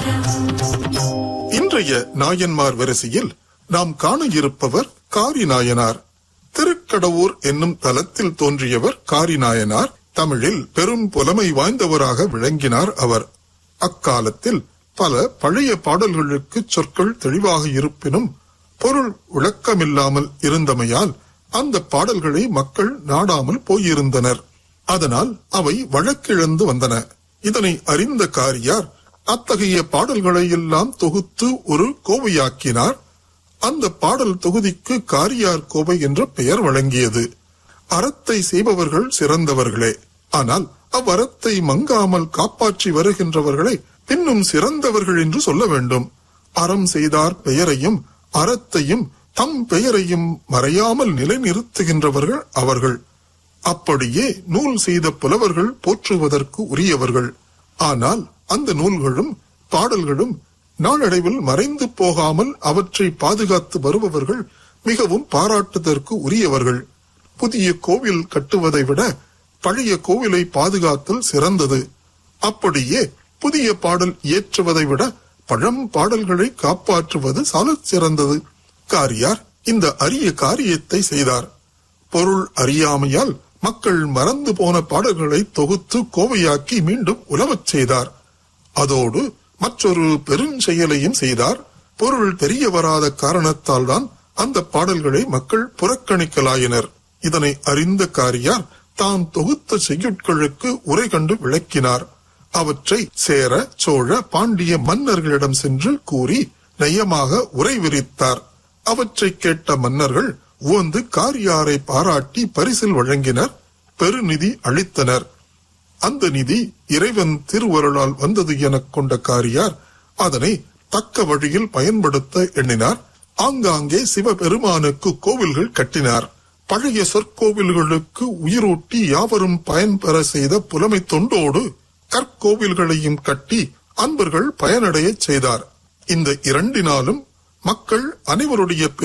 இன்றைய நாயன்மார் வரிசையில் நாம் காண இருப்பவர் காரி நாயனார் திருக்கடவூர் என்னும் தலத்தில் தோன்றியவர் காரி நாயனார் தமிழில் பெரும் புலமை வாய்ந்தவராக விளங்கினார் அவர் அக்காலத்தில் பல பழைய பாடல்களுக்கு சொற்கள் தெளிவாக இருப்பினும் பொருள் விளக்கமில்லாமல் இருந்தமையால் அந்த பாடல்களை மக்கள் நாடாமல் போயிருந்தனர் அதனால் அவை வழக்கிழந்து வந்தன இதனை அறிந்த காரியார் அத்தகைய பாடல்களை எல்லாம் தொகுத்து ஒரு கோவையாக்கினார் அந்த பாடல் தொகுதிக்கு காரியார் கோவை என்ற பெயர் வழங்கியது அறத்தை செய்பவர்கள் சிறந்தவர்களே ஆனால் அவ்வறத்தை மங்காமல் காப்பாற்றி வருகின்றவர்களை பின்னும் சிறந்தவர்கள் என்று சொல்ல வேண்டும் அறம் செய்தார் பெயரையும் அறத்தையும் தம் பெயரையும் மறையாமல் நிலைநிறுத்துகின்றவர்கள் அவர்கள் அப்படியே நூல் செய்த புலவர்கள் போற்றுவதற்கு உரியவர்கள் ஆனால் அந்த நூல்களும் பாடல்களும் நாளடைவில் மறைந்து போகாமல் அவற்றை பாதுகாத்து வருபவர்கள் மிகவும் பாராட்டுதற்கு உரியவர்கள் புதிய கோவில் கட்டுவதை விட பழைய கோவிலை பாதுகாத்தல் சிறந்தது அப்படியே புதிய பாடல் இயற்றுவதை விட பழம் பாடல்களை காப்பாற்றுவது சாலச் சிறந்தது காரியார் இந்த அரிய காரியத்தை செய்தார் பொருள் அறியாமையால் மக்கள் மறந்து போன பாடல்களை தொகுத்து கோவையாக்கி மீண்டும் உலவச் செய்தார் அதோடு மற்றொரு பெருஞ்செயலையும் செய்தார் பொருள் தெரிய வராத காரணத்தால் தான் அந்த பாடல்களை மக்கள் புறக்கணிக்கலாயினர் இதனை அறிந்த காரியார் தாம் தொகுத்த செய்யுட்களுக்கு உரை கண்டு விளக்கினார் அவற்றை சேர சோழ பாண்டிய மன்னர்களிடம் சென்று கூறி நயமாக உரை விரித்தார் அவற்றை கேட்ட மன்னர்கள் உவந்து காரியாரை பாராட்டி பரிசில் வழங்கினர் பெருநிதி அளித்தனர் அந்த நிதி இறைவன் திருவருளால் வந்தது எனக் கொண்ட காரியார் அதனை தக்க வழியில் பயன்படுத்த எண்ணினார் ஆங்காங்கே சிவபெருமானுக்கு கோவில்கள் கட்டினார் பழைய சொற்கோவில்களுக்கு உயிரூட்டி யாவரும் பயன்பெற செய்த புலமை தொண்டோடு கற்கோவில்களையும் கட்டி அன்பர்கள் பயனடையச் செய்தார் இந்த இரண்டினாலும் மக்கள் அனைவருடைய